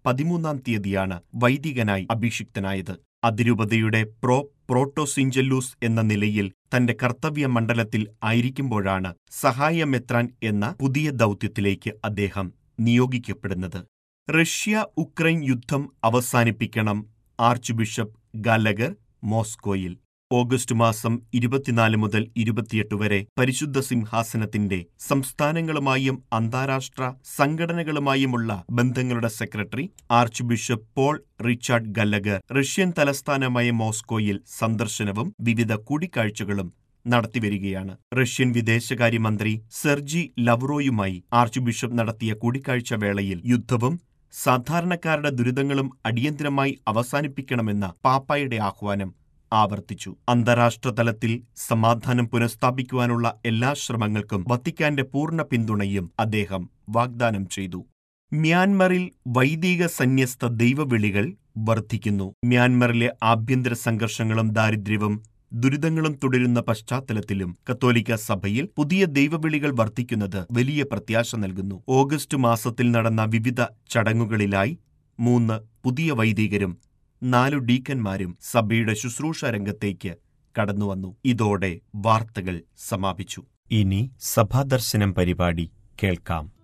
പതിമൂന്നാം തീയതിയാണ് വൈദികനായി അഭിഷിക്തനായത് അതിരൂപതയുടെ പ്രോ പ്രോട്ടോസിഞ്ചല്ലൂസ് എന്ന നിലയിൽ തന്റെ കർത്തവ്യ മണ്ഡലത്തിൽ ആയിരിക്കുമ്പോഴാണ് സഹായമെത്രാൻ എന്ന പുതിയ ദൗത്യത്തിലേക്ക് അദ്ദേഹം നിയോഗിക്കപ്പെടുന്നത് റഷ്യ ഉക്രൈൻ യുദ്ധം അവസാനിപ്പിക്കണം ആർച്ച് ബിഷപ്പ് ഗാലഗർ മോസ്കോയിൽ ഓഗസ്റ്റ് മാസം ഇരുപത്തിനാല് മുതൽ ഇരുപത്തിയെട്ട് വരെ പരിശുദ്ധ സിംഹാസനത്തിന്റെ സംസ്ഥാനങ്ങളുമായും അന്താരാഷ്ട്ര സംഘടനകളുമായുമുള്ള ബന്ധങ്ങളുടെ secretary archbishop Paul Richard Gallagher Russian തലസ്ഥാനമായ മോസ്കോയിൽ സന്ദർശനവും വിവിധ കൂടിക്കാഴ്ചകളും നടത്തിവരികയാണ് റഷ്യൻ വിദേശകാര്യമന്ത്രി സെർജി ലവ്റോയുമായി ആർച്ച് ബിഷപ്പ് നടത്തിയ കൂടിക്കാഴ്ച വേളയിൽ യുദ്ധവും സാധാരണക്കാരുടെ ദുരിതങ്ങളും അടിയന്തരമായി അവസാനിപ്പിക്കണമെന്ന പാപ്പായുടെ ആഹ്വാനം ആവർത്തിച്ചു അന്താരാഷ്ട്ര തലത്തിൽ സമാധാനം പുനഃസ്ഥാപിക്കുവാനുള്ള എല്ലാ ശ്രമങ്ങൾക്കും വത്തിക്കാന്റെ പൂർണ്ണ പിന്തുണയും അദ്ദേഹം വാഗ്ദാനം ചെയ്തു മ്യാൻമറിൽ വൈദിക സന്യസ്ത ദൈവവിളികൾ വർദ്ധിക്കുന്നു മ്യാൻമറിലെ ആഭ്യന്തര സംഘർഷങ്ങളും ദാരിദ്ര്യവും ദുരിതങ്ങളും തുടരുന്ന പശ്ചാത്തലത്തിലും കത്തോലിക്ക സഭയിൽ പുതിയ ദൈവവിളികൾ വർദ്ധിക്കുന്നത് വലിയ പ്രത്യാശ നൽകുന്നു ഓഗസ്റ്റ് മാസത്തിൽ നടന്ന വിവിധ ചടങ്ങുകളിലായി മൂന്ന് പുതിയ വൈദികരും നാലു ഡീക്കന്മാരും സഭയുടെ ശുശ്രൂഷ രംഗത്തേക്ക് കടന്നുവന്നു ഇതോടെ വാർത്തകൾ സമാപിച്ചു ഇനി സഭാദർശനം പരിപാടി കേൾക്കാം